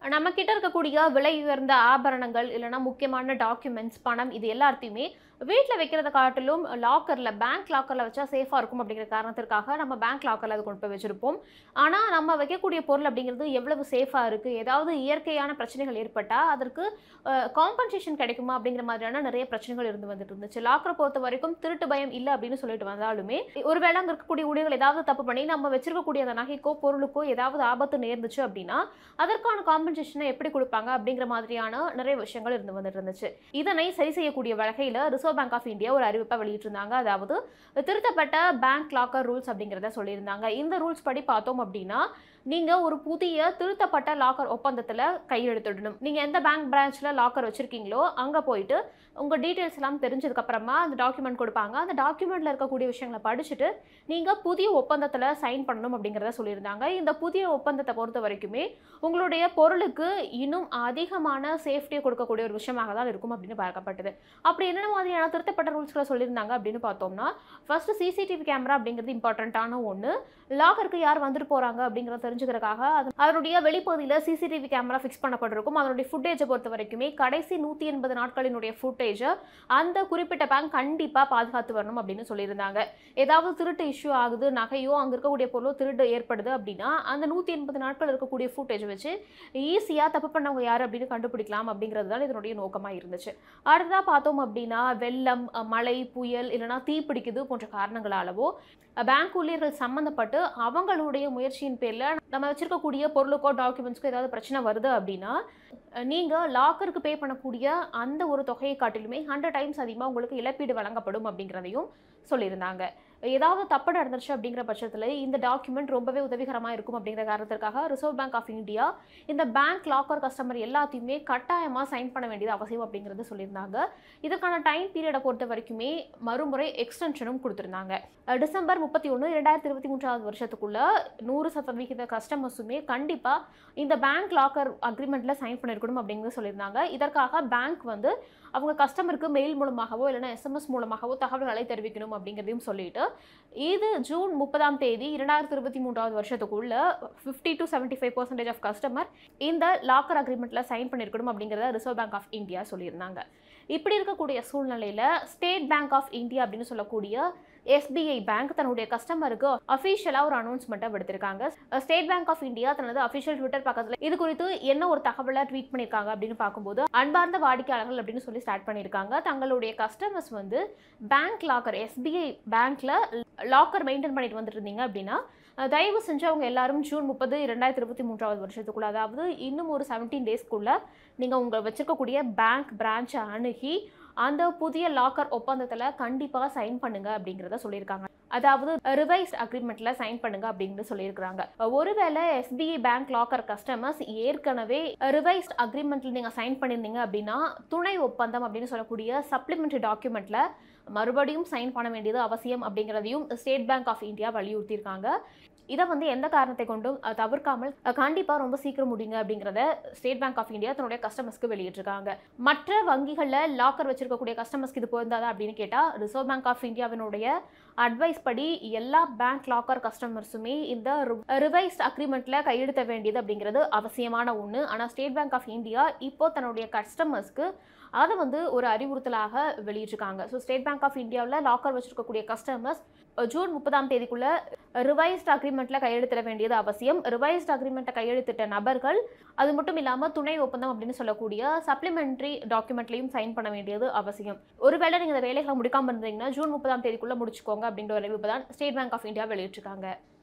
நம்ம கிட்ட இருக்கக்கூடிய விலை உயர்ந்த ஆபரணங்கள் இல்லைன்னா முக்கியமான டாக்குமெண்ட்ஸ் பணம் இது எல்லாத்தையுமே வீட்டில் வைக்கிறத காட்டிலும் லாக்கரில் பேங்க் லாக்கரில் வச்சா சேஃபாக இருக்கும் அப்படிங்கிற காரணத்திற்காக நம்ம பேங்க் லாக்கரில் அதை கொண்டு போய் வச்சுருப்போம் ஆனால் நம்ம வைக்கக்கூடிய பொருள் அப்படிங்கிறது எவ்வளவு சேஃபாக இருக்குது ஏதாவது இயற்கையான பிரச்சனைகள் ஏற்பட்டால் அதற்கு காம்பன்சேஷன் கிடைக்குமா அப்படிங்கிற மாதிரியான நிறைய பிரச்சனைகள் இருந்து வந்துட்டு இருந்துச்சு லாக்கரை பொறுத்த வரைக்கும் திருட்டு பயம் இல்லை அப்படின்னு சொல்லிட்டு வந்தாலுமே ஒருவேளை அங்கே இருக்கக்கூடிய ஊழியர்கள் ஏதாவது தப்பு பண்ணி நம்ம வச்சிருக்கக்கூடிய அந்த நகைக்கோ பொருளுக்கோ ஏதாவது ஆபத்து நேர்ந்துச்சு அப்படின்னா அதற்கான காம்பன்சேஷனை எப்படி கொடுப்பாங்க அப்படிங்கிற மாதிரியான நிறைய விஷயங்கள் இருந்து வந்துட்டு இருந்துச்சு இதனை சரி செய்யக்கூடிய வகையில் ரிசர்வ் பேங்க் ஆஃப் இந்தியா ஒரு அறிவிப்பை வெளியிட்டிருந்தாங்க அதாவது திருத்தப்பட்ட பேங்க் லாக்கர் ரூல்ஸ் அப்படிங்கிறத சொல்லியிருந்தாங்க இந்த ரூல்ஸ் படி பார்த்தோம் அப்படின்னா நீங்கள் ஒரு புதிய திருத்தப்பட்ட லாக்கர் ஒப்பந்தத்தில் கையெழுத்திடணும் நீங்கள் எந்த பேங்க் பிரான்ச்சில் லாக்கர் வச்சுருக்கீங்களோ அங்கே போயிட்டு உங்கள் டீட்டெயில்ஸ் எல்லாம் தெரிஞ்சதுக்கப்புறமா அந்த டாக்குமெண்ட் கொடுப்பாங்க அந்த டாக்குமெண்ட்டில் இருக்கக்கூடிய விஷயங்களை படிச்சுட்டு நீங்கள் புதிய ஒப்பந்தத்தில் சைன் பண்ணணும் அப்படிங்கிறத சொல்லியிருந்தாங்க இந்த புதிய ஒப்பந்தத்தை பொறுத்த வரைக்குமே உங்களுடைய பொருளுக்கு இன்னும் அதிகமான சேஃப்டியை கொடுக்கக்கூடிய ஒரு விஷயமாக தான் இருக்கும் அப்படின்னு பார்க்கப்பட்டது அப்படி என்னென்ன மாதிரியான திருத்தப்பட்ட ரூல்ஸ்களை சொல்லியிருந்தாங்க அப்படின்னு பார்த்தோம்னா ஃபர்ஸ்ட் சிசிடிவி கேமரா அப்படிங்கிறது இம்பார்ட்டண்ட்டான ஒன்று லாக்கருக்கு யார் வந்துட்டு போகிறாங்க அப்படிங்கிறத தெரிஞ்சுக்கிறதுக்காக அது அதனுடைய வெளிப்பகுதியில் சிசிடிவி கேமரா ஃபிக்ஸ் பண்ணப்பட்டிருக்கும் அதனுடைய ஃபுட்டேஜை பொறுத்த வரைக்குமே கடைசி நூற்றி எண்பது நாட்களினுடைய ஃபுட்டேஜை அந்த குறிப்பிட்ட பேங்க் கண்டிப்பாக பாதுகாத்து வரணும் அப்படின்னு சொல்லியிருந்தாங்க ஏதாவது திருட்டு இஷ்யூ ஆகுது நகையோ அங்கே இருக்கக்கூடிய பொருளோ திருட்டு ஏற்படுது அப்படின்னா அந்த நூற்றி எண்பது நாட்கள் இருக்கக்கூடிய ஃபுட்டேஜ் வச்சு ஈஸியாக தப்பு பண்ணவங்க யார் அப்படின்னு கண்டுபிடிக்கலாம் அப்படிங்கிறது தான் இதனுடைய நோக்கமாக இருந்துச்சு அடுத்ததாக பார்த்தோம் அப்படின்னா வெள்ளம் அஹ், மழை புயல் இல்லைனா தீ பிடிக்குது போன்ற காரணங்களாலவோ பேங்க் ஊழியர்கள் சம்மந்தப்பட்டு அவங்களுடைய முயற்சியின் பேரில் நம்ம வச்சிருக்கக்கூடிய பொருளுக்கோ டாக்குமெண்ட்ஸ்க்கோ ஏதாவது பிரச்சனை வருது அப்படின்னா நீங்கள் லாக்கருக்கு பே பண்ணக்கூடிய அந்த ஒரு தொகையை காட்டிலுமே ஹண்ட்ரட் டைம்ஸ் அதிகமாக உங்களுக்கு இழப்பீடு வழங்கப்படும் அப்படிங்கிறதையும் சொல்லியிருந்தாங்க ஏதாவது தப்பு நடந்துருச்சு அப்படிங்கிற பட்சத்தில் இந்த டாக்குமெண்ட் ரொம்பவே உதவிகரமாக இருக்கும் அப்படிங்கிற காரணத்திற்காக ரிசர்வ் பேங்க் ஆஃப் இந்தியா இந்த பேங்க் லாக்கர் கஸ்டமர் எல்லாத்தையுமே கட்டாயமாக சைன் பண்ண வேண்டியது அவசியம் அப்படிங்கிறது சொல்லியிருந்தாங்க இதற்கான டைம் பீரியடை பொறுத்த வரைக்குமே மறுமுறை எக்ஸ்டென்ஷனும் கொடுத்துருந்தாங்க அஹ் டிசம்பர் முப்பத்தி ஒன்று இரண்டாயிரத்தி இருபத்தி மூன்றாவது வருஷத்துக்குள்ள நூறு சதவிகித கஸ்டமர்ஸுமே கண்டிப்பாக இந்த பேங்க் லாக்கர் அக்ரிமெண்ட்டில் சைன் பண்ணியிருக்கணும் அப்படிங்கிறது சொல்லியிருந்தாங்க இதற்காக பேங்க் வந்து அவங்க கஸ்டமருக்கு மெயில் மூலமாகவோ இல்லைன்னா எஸ்எம்எஸ் மூலமாகவோ தகவல்களை தெரிவிக்கணும் அப்படிங்கிறதையும் சொல்லிட்டு இது ஜூன் முப்பதாம் தேதி இரண்டாயிரத்தி இருபத்தி மூன்றாவது வருஷத்துக்குள்ள fifty to seventy five percentage of customer இந்த லாக்கர் அக்ரிமெண்ட்டில் சைன் பண்ணியிருக்கணும் அப்படிங்கிறத ரிசர்வ் பேங்க் ஆஃப் இந்தியா சொல்லியிருந்தாங்க இப்படி இருக்கக்கூடிய சூழ்நிலையில் ஸ்டேட் பேங்க் ஆஃப் இந்தியா அப்படின்னு சொல்லக்கூடிய எஸ்பிஐ பேங்க் தன்னுடைய கஸ்டமருக்கு அஃபிஷியலாக ஒரு அனௌன்ஸ்மெண்ட்டை விடுத்திருக்காங்க ஸ்டேட் பேங்க் ஆஃப் இந்தியா தனது அஃபிஷியல் ட்விட்டர் பக்கத்தில் இது குறித்து என்ன ஒரு தகவலை ட்வீட் பண்ணியிருக்காங்க அப்படின்னு பார்க்கும்போது அன்பார்ந்த வாடிக்கையாளர்கள் அப்படின்னு சொல்லி ஸ்டார்ட் பண்ணியிருக்காங்க தங்களுடைய கஸ்டமர்ஸ் வந்து பேங்க் லாக்கர் எஸ்பிஐ பேங்க்ல லாக்கர் மெயின்டைன் பண்ணிட்டு வந்துட்டு இருந்தீங்க அப்படின்னா அஹ், தயவு செஞ்சு அவங்க எல்லாரும் ஜூன் முப்பது ரெண்டாயிரத்தி இருபத்தி மூன்றாவது வருஷத்துக்குள்ள அதாவது இன்னும் ஒரு செவன்டீன் டேஸ்க்குள்ள நீங்கள் உங்கள் வச்சிருக்கக்கூடிய பேங்க் பிரான்ச்சை அணுகி அந்த புதிய லாக்கர் ஒப்பந்தத்தில் கண்டிப்பாக சைன் பண்ணுங்க அப்படிங்கிறத சொல்லியிருக்காங்க அதாவது ரிவைஸ்ட் அக்ரிமெண்ட்டில் சைன் பண்ணுங்க அப்படின்னு சொல்லியிருக்காங்க ஒருவேளை எஸ்பிஐ பேங்க் லாக்கர் கஸ்டமர்ஸ் ஏற்கனவே ரிவைஸ்ட் அக்ரிமெண்ட்டில் நீங்கள் சைன் பண்ணியிருந்தீங்க அப்படின்னா துணை ஒப்பந்தம் அப்படின்னு சொல்லக்கூடிய சப்ளிமெண்ட்ரி டாக்குமெண்ட்டில் மறுபடியும் சைன் பண்ண வேண்டியது அவசியம் அப்படிங்கிறதையும் ஸ்டேட் பேங்க் ஆஃப் இந்தியா வலியுறுத்தியிருக்காங்க இதை வந்து எந்த காரணத்தை கொண்டும் அஹ், தவிர்க்காமல் கண்டிப்பாக ரொம்ப சீக்கிரம் முடிங்க அப்படிங்கிறத ஸ்டேட் பேங்க் ஆஃப் இந்தியா தன்னுடைய கஸ்டமர்ஸ்க்கு வெளியிட்டிருக்காங்க மற்ற வங்கிகளில் லாக்கர் வச்சிருக்கக்கூடிய கஸ்டமர்ஸ்க்கு இது பொருந்தாதா அப்படின்னு கேட்டால் ரிசர்வ் பேங்க் ஆஃப் இந்தியாவினுடைய அட்வைஸ் படி எல்லா பேங்க் லாக்கர் கஸ்டமர்ஸுமே இந்த ரிவைஸ்ட் அக்ரிமெண்ட்டில் கையெழுத்த வேண்டியது அப்படிங்கிறது அவசியமான ஒன்று ஆனால் ஸ்டேட் பேங்க் ஆஃப் இந்தியா இப்போ தன்னுடைய கஸ்டமர்ஸ்க்கு அதை வந்து ஒரு அறிவுறுத்தலாக வெளியிட்டிருக்காங்க ஸோ ஸ்டேட் பேங்க் ஆஃப் இந்தியாவில் லாக்கர் வச்சிருக்கக்கூடிய கஸ்டமர்ஸ் ஜூன் முப்பதாம் தேதிக்குள்ள ரிவைஸ்ட் அக்ரிமெண்ட்டில் கையெழுத்திட வேண்டியது அவசியம் ரிவைஸ்ட் அக்ரிமெண்ட்டை கையெழுத்திட்ட நபர்கள் அது மட்டும் இல்லாமல் துணை ஒப்பந்தம் அப்படின்னு சொல்லக்கூடிய சப்ளிமெண்ட்ரி டாக்குமெண்ட்லையும் சைன் பண்ண வேண்டியது அவசியம் ஒருவேளை நீங்கள் இந்த வேலைகளை முடிக்காமல் இருந்தீங்கன்னா ஜூன் முப்பதாம் தேதிக்குள்ளே முடிச்சுக்கோங்க அப்படின்ற ஒரு அறிவிப்பு தான் ஸ்டேட் பேங்க் ஆஃப் இந்தியா வெளியிட்டிருக்காங்க